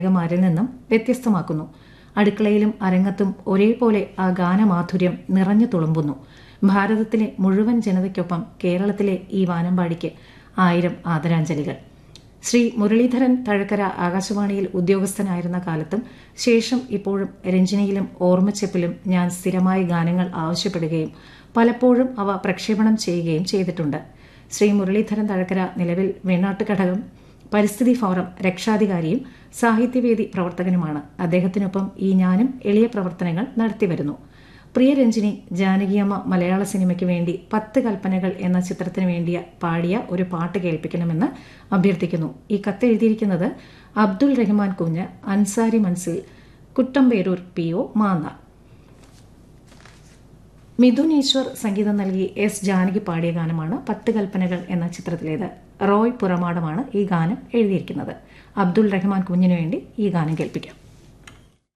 ഗായകന്മാരിൽ നിന്നും വ്യത്യസ്തമാക്കുന്നു അടുക്കളയിലും അരങ്ങത്തും ഒരേപോലെ ആ ഗാനമാധുര്യം നിറഞ്ഞു തുളുമ്പുന്നു ഭാരതത്തിലെ മുഴുവൻ ജനതയ്ക്കൊപ്പം കേരളത്തിലെ ഈ വാനമ്പാടിക്ക് ആയിരം ആദരാഞ്ജലികൾ ശ്രീ മുരളീധരൻ തഴക്കര ആകാശവാണിയിൽ ഉദ്യോഗസ്ഥനായിരുന്ന കാലത്തും ശേഷം ഇപ്പോഴും രഞ്ജിനിയിലും ഓർമ്മച്ചെപ്പിലും ഞാൻ സ്ഥിരമായി ഗാനങ്ങൾ ആവശ്യപ്പെടുകയും പലപ്പോഴും അവ പ്രക്ഷേപണം ചെയ്യുകയും ചെയ്തിട്ടുണ്ട് ശ്രീ മുരളീധരൻ തഴക്കര നിലവിൽ വെണ്ണാട്ട് ഘടകം പരിസ്ഥിതി ഫോറം രക്ഷാധികാരിയും സാഹിത്യവേദി പ്രവർത്തകനുമാണ് അദ്ദേഹത്തിനൊപ്പം ഈ ഞാനും എളിയ പ്രവർത്തനങ്ങൾ നടത്തിവരുന്നു പ്രിയ രഞ്ജിനി ജാനകിയമ്മ മലയാള സിനിമയ്ക്ക് വേണ്ടി പത്ത് കൽപ്പനകൾ എന്ന ചിത്രത്തിന് വേണ്ടിയ പാടിയ ഒരു പാട്ട് കേൾപ്പിക്കണമെന്ന് അഭ്യർത്ഥിക്കുന്നു ഈ കത്ത് എഴുതിയിരിക്കുന്നത് അബ്ദുൾ റഹ്മാൻ കുഞ്ഞ് അൻസാരി മൻസിൽ കുട്ടമ്പേരൂർ പി ഒ മാന്ന മിഥുൻ ഈശ്വർ സംഗീതം നൽകി എസ് ജാനകി പാടിയ ഗാനമാണ് പത്ത് കൽപ്പനകൾ എന്ന ചിത്രത്തിലേത് റോയ് പുറമാടമാണ് ഈ ഗാനം എഴുതിയിരിക്കുന്നത് അബ്ദുൾ റഹ്മാൻ കുഞ്ഞിനു വേണ്ടി ഈ ഗാനം കേൾപ്പിക്കാം